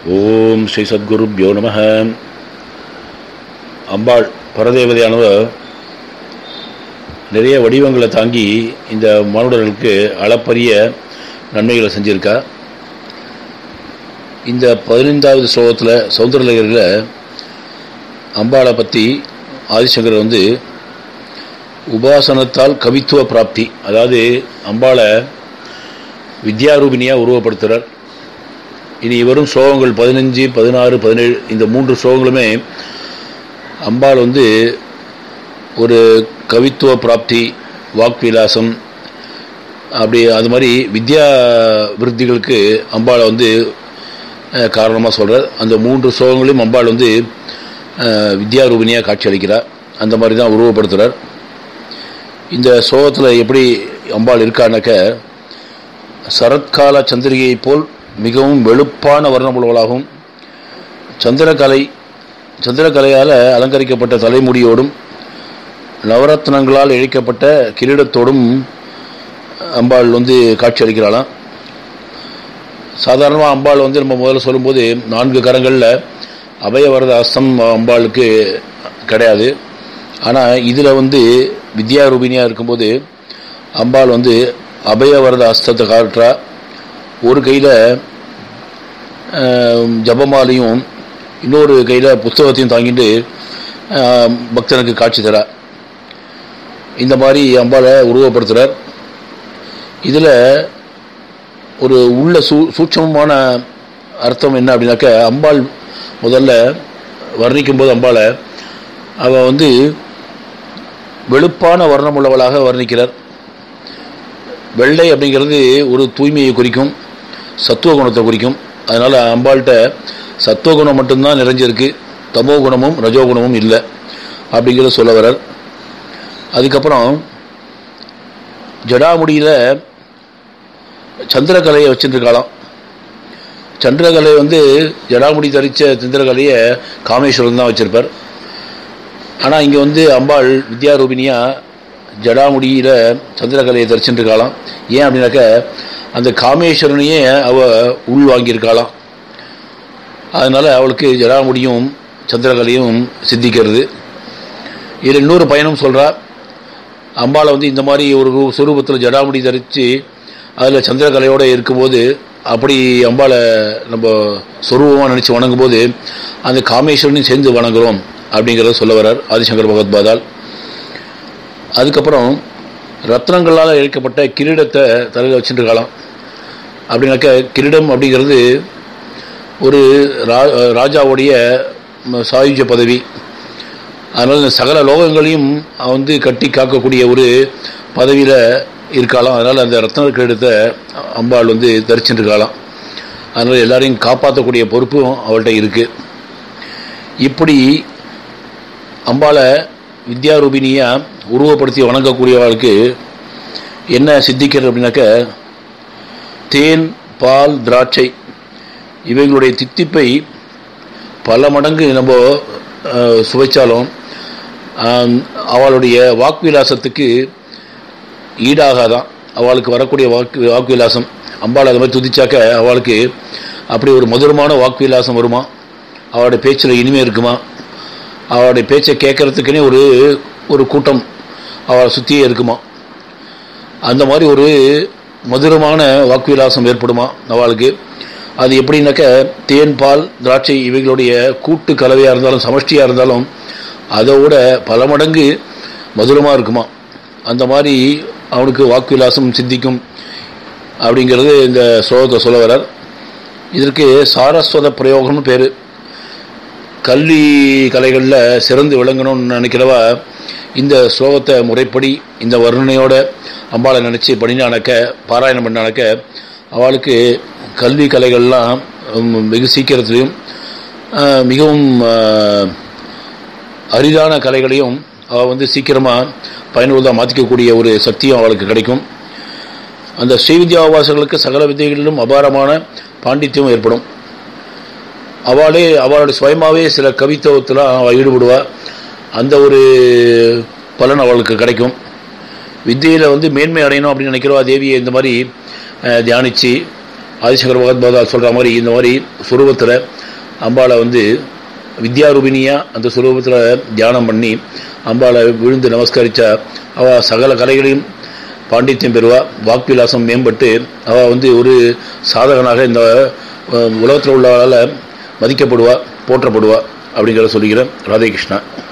ஓம் ஸ்ரீ சத்குருப்யோ நம அம்பாள் பரதேவதையானவர் நிறைய வடிவங்களை தாங்கி இந்த மானுடர்களுக்கு அளப்பரிய நன்மைகளை செஞ்சிருக்கா இந்த பதினைந்தாவது ஸ்லோகத்தில் சௌந்தரலகரில் அம்பாளை பற்றி ஆதிசங்கர் வந்து உபாசனத்தால் கவித்துவ பிராப்தி அதாவது அம்பாளை வித்யாரூபினியாக உருவப்படுத்துகிறார் இனி வரும் ஸ்லோகங்கள் பதினஞ்சு பதினாறு பதினேழு இந்த மூன்று ஸ்லோகங்களுமே அம்பாள் வந்து ஒரு கவித்துவ பிராப்தி வாக்விலாசம் அப்படி அது மாதிரி வித்யா விருத்திகளுக்கு அம்பாளை வந்து காரணமாக சொல்கிறார் அந்த மூன்று ஸ்லோகங்களையும் அம்பாள் வந்து வித்யாரூபினியாக காட்சி அளிக்கிறார் அந்த மாதிரி தான் உருவப்படுத்துகிறார் இந்த ஸ்லோகத்தில் எப்படி அம்பாள் இருக்கானாக்க சரத்கால சந்திரிகையைப் போல் மிகவும் வெளுப்பான வர்ணமுள்ளவளாகவும் சந்திரகலை சந்திரகலையால் அலங்கரிக்கப்பட்ட தலைமுடியோடும் நவரத்னங்களால் இழைக்கப்பட்ட கிரீடத்தோடும் அம்பாள் வந்து காட்சி அளிக்கிறாளாம் சாதாரணமாக அம்பாள் வந்து நம்ம முதல்ல சொல்லும்போது நான்கு கரங்களில் அபயவரத அஸ்தம் அம்பாளுக்கு கிடையாது ஆனால் இதில் வந்து வித்யாரூபினியாக இருக்கும்போது அம்பாள் வந்து அபயவரத அஸ்தத்தை காட்டுறா ஒரு கையில் ஜபமாலையும் இன்னொரு கையில் புஸ்தகத்தையும் தாங்கிட்டு பக்தனுக்கு காட்சி தரா இந்த மாதிரி அம்பாளை உருவப்படுத்துகிறார் இதில் ஒரு உள்ள சூ சூட்சமமான அர்த்தம் என்ன அப்படின்னாக்க அம்பாள் முதல்ல வர்ணிக்கும் போது அம்பாளை அவள் வந்து வெளுப்பான வர்ணம் உள்ளவளாக வர்ணிக்கிறார் வெள்ளை அப்படிங்கிறது ஒரு தூய்மையை குறிக்கும் சத்துவ குணத்தை குறிக்கும் அதனால் அம்பாள்கிட்ட சத்துவ குணம் மட்டும்தான் நிறைஞ்சிருக்கு தமோ குணமும் ரஜோ குணமும் இல்லை அப்படிங்கிறத சொல்ல வர்றார் அதுக்கப்புறம் ஜடாமுடியில் சந்திரகலையை வச்சுருக்காளாம் சந்திரகலை வந்து ஜடாமுடி தரித்த சந்திரகலையை காமேஸ்வரன் தான் வச்சுருப்பார் ஆனால் இங்கே வந்து அம்பாள் வித்யாரூபினியாக ஜடாமுடியில் சந்திரகலையை தரிச்சுட்டுருக்காளாம் ஏன் அப்படின்னாக்க அந்த காமேஸ்வரனையே அவள் உள் வாங்கியிருக்காளாம் அதனால் அவளுக்கு ஜடாமுடியும் சந்திரகலையும் சித்திக்கிறது இதில் இன்னொரு பயனும் சொல்கிறா அம்பாளை வந்து இந்த மாதிரி ஒரு சுரூபத்தில் ஜடாமுடி தரித்து அதில் சந்திரகலையோடு இருக்கும்போது அப்படி அம்பாளை நம்ம சொரூபமாக நினச்சி வணங்கும் போது அந்த காமேஸ்வரனையும் சேர்ந்து வணங்குறோம் அப்படிங்கிறத சொல்ல வர்றார் ஆதிசங்கர் பகவத்பாதால் அதுக்கப்புறம் ரத்னங்களால் இழைக்கப்பட்ட கிரீடத்தை தலையில் வச்சுருக்கலாம் அப்படின்னாக்க கிரீடம் அப்படிங்கிறது ஒரு ரா ராஜாவுடைய சாயுஜ பதவி அதனால் இந்த சகல லோகங்களையும் வந்து கட்டி காக்கக்கூடிய ஒரு பதவியில் இருக்கலாம் அதனால் அந்த ரத்ன கிரீடத்தை அம்பாள் வந்து தரிச்சுட்டுருக்கலாம் அதனால் எல்லாரையும் காப்பாற்றக்கூடிய பொறுப்பும் அவள்கிட்ட இருக்குது இப்படி அம்பாளை வித்யாரூபினியாக உருவப்படுத்தி வணங்கக்கூடியவர்களுக்கு என்ன சித்திக்கிறது அப்படின்னாக்க தேன் பால் திராட்சை இவைகளுடைய தித்திப்பை பல மடங்கு நம்ம சுவைச்சாலும் அவளுடைய வாக்குவிலாசத்துக்கு ஈடாகாதான் அவளுக்கு வரக்கூடிய வாக்கு வாக்குவிலாசம் அம்பாள் அது மாதிரி துதிச்சாக்க அவளுக்கு அப்படி ஒரு மதுரமான வாக்குவிலாசம் வருமா அவளுடைய பேச்சில் இனிமே இருக்குமா அவளுடைய பேச்சை கேட்கறதுக்குனே ஒரு ஒரு கூட்டம் அவளை சுற்றியே இருக்குமா அந்த மாதிரி ஒரு மதுரமான வாக்குவிலாசம் ஏற்படுமா அவளுக்கு அது எப்படின்னாக்க தேன் பால் திராட்சை இவைகளுடைய கூட்டு கலவையாக இருந்தாலும் சமஷ்டியாக இருந்தாலும் அதை விட பல மடங்கு மதுரமாக இருக்குமா அந்த மாதிரி அவனுக்கு வாக்குவிலாசம் சித்திக்கும் அப்படிங்கிறது இந்த ஸ்லோகத்தை சொல்ல வரார் இதற்கு சாரஸ்வத பிரயோகம்னு பேர் கல்வி கலைகளில் சிறந்து விளங்கணும்னு நினைக்கிறவா இந்த ஸ்லோகத்தை முறைப்படி இந்த வர்ணனையோட அம்பாளை நினச்சி பண்ணினானக்க பாராயணம் பண்ணானக்க அவளுக்கு கல்வி கலைகள்லாம் வெகு சீக்கிரத்துலையும் மிகவும் அரிதான கலைகளையும் அவள் வந்து சீக்கிரமாக பயனுள்ளதாக மாற்றிக்கக்கூடிய ஒரு சக்தியும் அவளுக்கு கிடைக்கும் அந்த ஸ்ரீவித்யாவாசர்களுக்கு சகல வித்தைகளிலும் அபாரமான பாண்டித்யம் ஏற்படும் அவளே அவளுடைய சுயமாகவே சில கவித்துவத்தில் அவள் ஈடுபடுவாள் அந்த ஒரு பலன் அவளுக்கு கிடைக்கும் வித்தியில் வந்து மேன்மை அடையணும் அப்படின்னு நினைக்கிறவா தேவியை இந்த மாதிரி தியானித்து ஆதிசங்கர் பகவத்பாதா சொல்கிற மாதிரி இந்த மாதிரி சுரூபத்தில் அம்பாளை வந்து வித்யாரூபினியா அந்த சுரூபத்தில் தியானம் பண்ணி அம்பாளை விழுந்து நமஸ்கரித்தா அவள் சகல கலைகளையும் பாண்டித்யம் பெறுவா வாக்விலாசம் மேம்பட்டு அவள் வந்து ஒரு சாதகனாக இந்த உலகத்தில் உள்ளவளால் மதிக்கப்படுவா போற்றப்படுவா அப்படிங்கிறத சொல்லிக்கிறேன் ராதே கிருஷ்ணா